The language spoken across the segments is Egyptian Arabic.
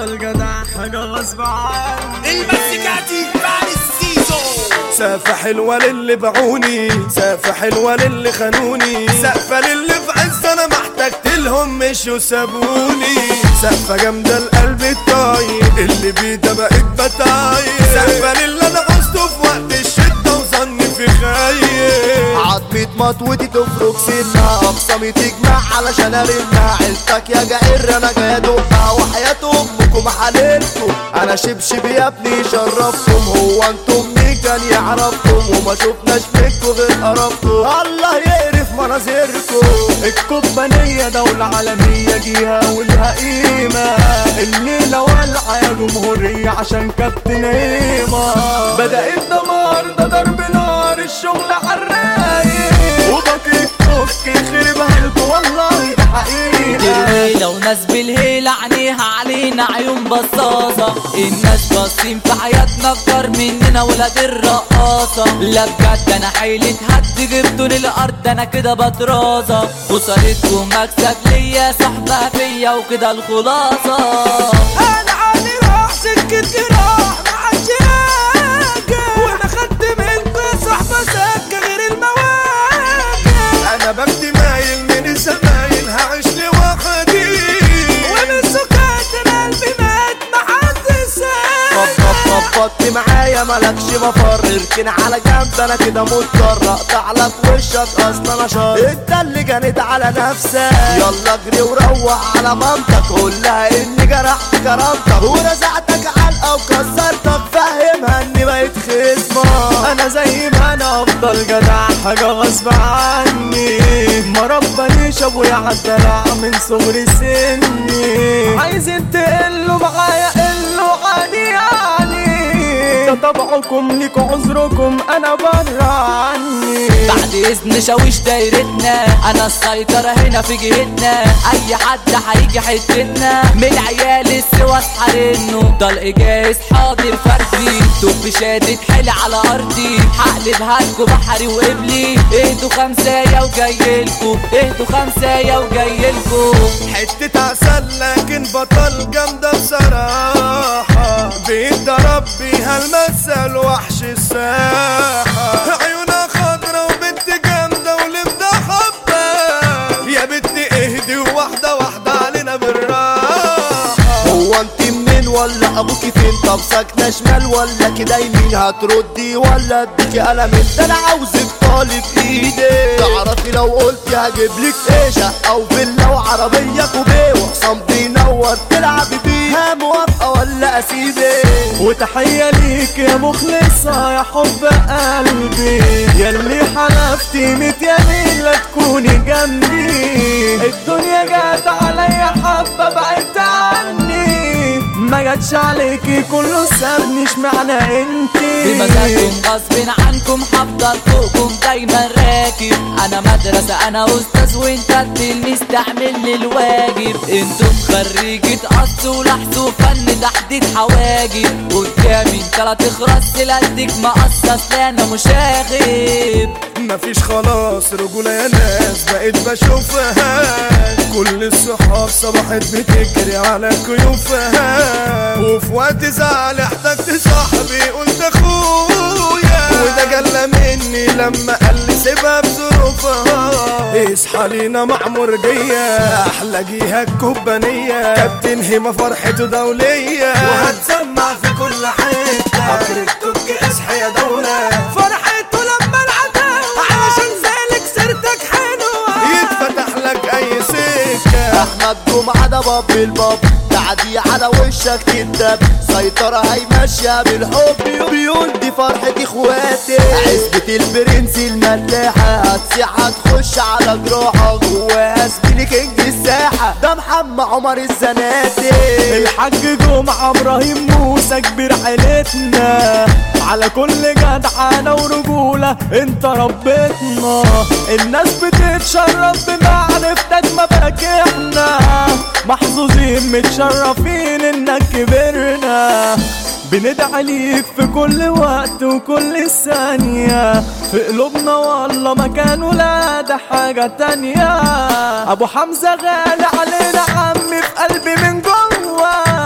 افضل جدع حاجة غصب عني المزيكاتي فارس سيزو سقفة حلوة للي باعوني سقفة حلوة للي خانوني سقفة للي في عز انا محتاجت لهم مشوا سابوني سقفة جامدة القلب الطاير اللي بيه ده بقيت بتاير سقفة للي انا عوزته في وقت الشدة وظني في خير عظمة مطوتي تفرق سنها أقسامي تجمع علشان أرنها عيلتك يا جعير أنا جاي أدقها وحياة أمكم حللكم أنا شبشب يا ابني شرفتم هو أنتم مين كان يعرفكم وما شفناش منكم غير قرفتم الله يقرف مناظركم الكوبانية دولة عالمية جيها ولها قيمة الليلة والعة يا جمهورية عشان كابتن هيمة بدأ الدمار ده ضرب نار الشغل عالرايق وبكيك فك خربها لكم والله ده حقيقة الليلة وناس بالهيلة عينيها علينا عيون بصاصة الناس باصين في حياتنا اكتر مننا ولاد الرقاصة لا بجد انا حيلة هد جبتوا للارض انا كده بطرازة خسارتكم مكسب ليا صحبة فيا وكده الخلاصة انا عالي راح سكة جراح محدش ياجي وانا خدت منكم صحبة سكة غير المواجع انا ببدي مايل من الزمايل هعيش لوحدي ومن سكات انا قلبي مات محدش ساب فضفضت معايا مالكش مفر اركن على جنب انا كده مضطر اقطع لك وشك اصلا انا شر انت اللي جنيت على نفسك يلا اجري وروح على مامتك قول لها اني جرحت كرامتك ورزعتك علقه وكسرتك فهمها اني بقيت خصمك انا زي ما انا افضل جدع حاجة غصب عني ما ربنيش ابويا عالدلع من صغر سني عايزين تقلوا معايا قلوا عني يعني ده طبعكم ليكوا عذركم انا بره عني بعد اذن شاويش دايرتنا انا السيطرة هنا في جهتنا اي حد هيجي حتتنا من العيال السواس حارنه طلق جاهز حاضر فردي طب شادد حيل على ارضي هقلبها لكم بحري وقبلي اهدوا خمسايا وجايلكوا اهدوا خمسايا وجايلكوا حتة عسل لكن بطل جامدة بصراحة بيتضرب بيها المثل وحش الساحة عيونها خضرا وبنت جامدة ولبدة حبة يا بنت اهدي وواحدة واحدة علينا بالراحة هو انت منين ولا ابوكي فين طب ساكنه شمال ولا كده يمين هتردي ولا اديكي قلم انت انا عاوزك طالب ايدي تعرفي لو قلت هجيب لك ايه شقه وفيلا وعربيه كوبيه وحصان بينور تلعبي بيها موافقه ولا اسيبك وتحية ليك يا مخلصة يا حب قلبي ياللي حلفتي ميت يمين لا تكوني جنبي الدنيا جات عليا حبة بعدت عني ما جاتش عليكي كله سابني اشمعنى انتي بمزاجكم غصب عنكم هفضل فوقكم دايما راكب انا مدرسة انا استاذ وانت التلميذ تعمل لي الواجب انتم خريجة قص ولحظ وفن تحديد حواجب قدامي انت لا تخرس لقدك مقصص لا انا مشاغب مفيش خلاص رجولة يا ناس بقيت بشوفها كل الصحاب صبحت بتجري على كيوفها وفي وقت زعل احتجت صاحبي قلت اخويا وده جلى مني لما قال لي سيبها بظروفها اصحى لينا مع مرجية احلى جيها الكوبانية كابتن هيما فرحته دولية وهتسمع في كل حتة عبر التوك اصحى يا دولة فرحته لما العداوة علشان ذلك سيرتك حلوة يتفتح لك اي سكة احمد جمعة ده باب الباب تعدي على وشك تندب سيطرة هيمشيها بالحب بيقول دي فرحة اخواتي عزبة البرنس الملاحة هتسيح هتخش على جراحة جواها زميلي كينج الساحة ده محمد عمر الزناتي الحاج جمعة ابراهيم موسى كبير عيلتنا على كل جدعنة ورجولة انت ربتنا الناس بتتشرف بمعرفتك ما احنا محظوظين متشرفين انك كبرنا بندعي ليك في كل وقت وكل ثانية في قلوبنا والله مكان ولا ده حاجة تانية أبو حمزة غالي علينا عمي في قلبي من جوه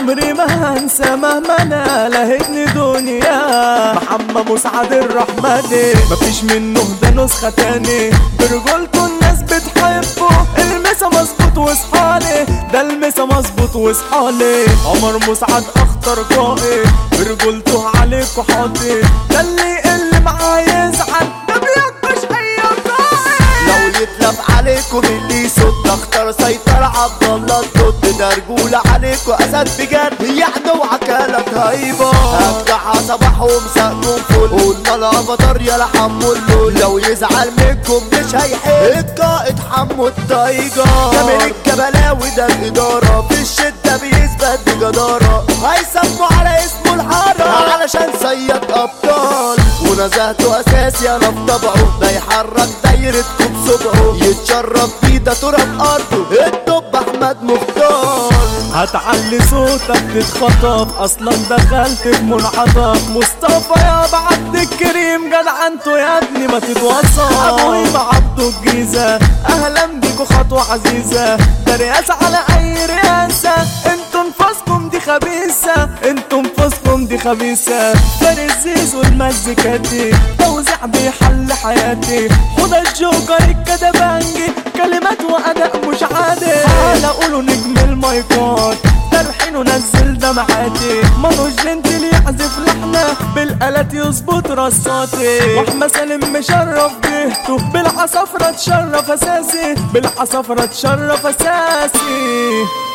عمري ما هنسى مهما انا لهتني دنيا محمد مسعد الرحمني مفيش منه ده نسخة تاني برجولته الناس بتحبه المسا مظبوط واصحالي ده المسا مظبوط واصحالي عمر مسعد اخطر قائد برجولته عليكوا حاطط ده اللي يقل معاه يزعل ده بيكبش اي قائد لو يتلف عليكم اللي يصد اختار سيطر عبد الله الضد ده رجولة عليكم اسد بجد يعني وعكالك هيبة افتح صباح ومساكم فل قلنا الافاتار يا حمو اللول لو يزعل منكم مش هيحل القائد حمو الطايجة كامل الجبلاوي ده الادارة في الشدة بيثبت بجدارة هيسموا على اسمه الحارة علشان صياد ابطال ونزهته اساسي انا في طبعه ده يحرك دايرتكم بصبعه يتشرف بيه ده تراب ارضه الدب احمد مختار هتعلي صوتك تتخطف اصلا دخلت في منعطف مصطفى يا عبد الكريم جدع انتوا يا ابني ما تتوصف ابوي عبده الجيزه اهلا بيكوا خطوه عزيزه ده رئاسه على اي رئاسه انتوا انفاسكم دي خبيثه انتوا انفاسكم دي خبيثه فارس زيزو المزيكاتي توزيع بيحل حياتي خد الجوكر الكدبانجي كلمات واداء مش عادي تعالى قولوا نجم المايكات ترحين ونزل دمعاتي مانوش جنتل يعزف لحنه بالالات يظبط رصاتي واحمد سالم مشرف جهته بالعصفرة تشرف اساسي بالعصفرة تشرف اساسي